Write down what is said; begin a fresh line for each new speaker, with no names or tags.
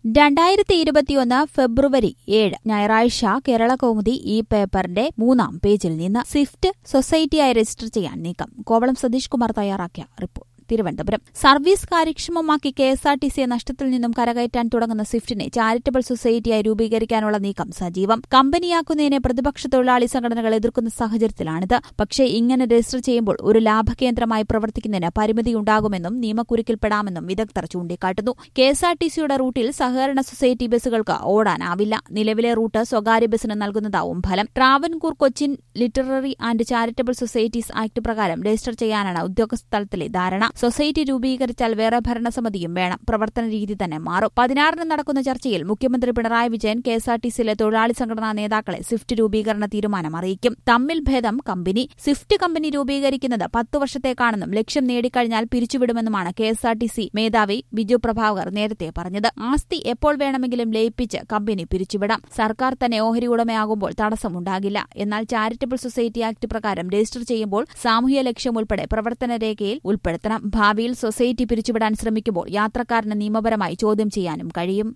രണ്ടായിരത്തി ഇരുപത്തിയൊന്ന് ഫെബ്രുവരി ഏഴ് ഞായറാഴ്ച കേരള കൗമുദി ഈ പേപ്പറിന്റെ മൂന്നാം പേജിൽ നിന്ന് സ്വിഫ്റ്റ് സൊസൈറ്റിയായി രജിസ്റ്റർ ചെയ്യാൻ നീക്കം കോവളം സതീഷ് കുമാർ തയ്യാറാക്കിയ റിപ്പോർട്ട് തിരുവനന്തപുരം സർവീസ് കാര്യക്ഷമമാക്കി കെ എസ് ആർ ടി സിയെ നഷ്ടത്തിൽ നിന്നും കരകയറ്റാൻ തുടങ്ങുന്ന സ്വിഫ്റ്റിനെ ചാരിറ്റബിൾ സൊസൈറ്റിയായി രൂപീകരിക്കാനുള്ള നീക്കം സജീവം കമ്പനിയാക്കുന്നതിനെ പ്രതിപക്ഷ തൊഴിലാളി സംഘടനകൾ എതിർക്കുന്ന സാഹചര്യത്തിലാണിത് പക്ഷേ ഇങ്ങനെ രജിസ്റ്റർ ചെയ്യുമ്പോൾ ഒരു ലാഭകേന്ദ്രമായി പ്രവർത്തിക്കുന്നതിന് പരിമിതിയുണ്ടാകുമെന്നും നിയമക്കുരുക്കിൽപ്പെടാമെന്നും വിദഗ്ധർ ചൂണ്ടിക്കാട്ടുന്നു കെ എസ് ആർ ടി സിയുടെ റൂട്ടിൽ സഹകരണ സൊസൈറ്റി ബസ്സുകൾക്ക് ഓടാനാവില്ല നിലവിലെ റൂട്ട് സ്വകാര്യ ബസ്സിന് നൽകുന്നതാവും ഫലം Travancore Cochin literary and charitable societies act പ്രകാരം രജിസ്റ്റർ ചെയ്യാനാണ് ഉദ്യോഗസ്ഥ തലത്തിലെ ധാരണ സൊസൈറ്റി രൂപീകരിച്ചാൽ വേറെ ഭരണസമിതിയും വേണം പ്രവർത്തന രീതി തന്നെ മാറും പതിനാറിന് നടക്കുന്ന ചർച്ചയിൽ മുഖ്യമന്ത്രി Pinarayi Vijayan K S R T സിയിലെ തൊഴിലാളി സംഘടനാ നേതാക്കളെ സ്വിഫ്റ്റ് രൂപീകരണ തീരുമാനം അറിയിക്കും തമ്മിൽ ഭേദം കമ്പനി സ്വിഫ്റ്റ് കമ്പനി രൂപീകരിക്കുന്നത് പത്തു വർഷത്തേക്കാണെന്നും ലക്ഷ്യം നേടിക്കഴിഞ്ഞാൽ പിരിച്ചുവിടുമെന്നുമാണ് K S R T C മേധാവി ബിജു പ്രഭാകർ നേരത്തെ പറഞ്ഞത് ആസ്തി എപ്പോൾ വേണമെങ്കിലും ലയിപ്പിച്ച് കമ്പനി പിരിച്ചുവിടാം സർക്കാർ തന്നെ ഓഹരി ഉടമയാകുമ്പോൾ തടസ്സമുണ്ടാകില്ല എന്നാൽ ചാരിറ്റബിൾ സൊസൈറ്റി ആക്ട് പ്രകാരം രജിസ്റ്റർ ചെയ്യുമ്പോൾ സാമൂഹ്യ ലക്ഷ്യം ഉൾപ്പെടെ പ്രവർത്തന രേഖയിൽ ഉൾപ്പെടുത്തണം ഭാവിയിൽ സൊസൈറ്റി പിരിച്ചുവിടാൻ ശ്രമിക്കുമ്പോൾ യാത്രക്കാരന് നിയമപരമായി ചോദ്യം ചെയ്യാനും കഴിയും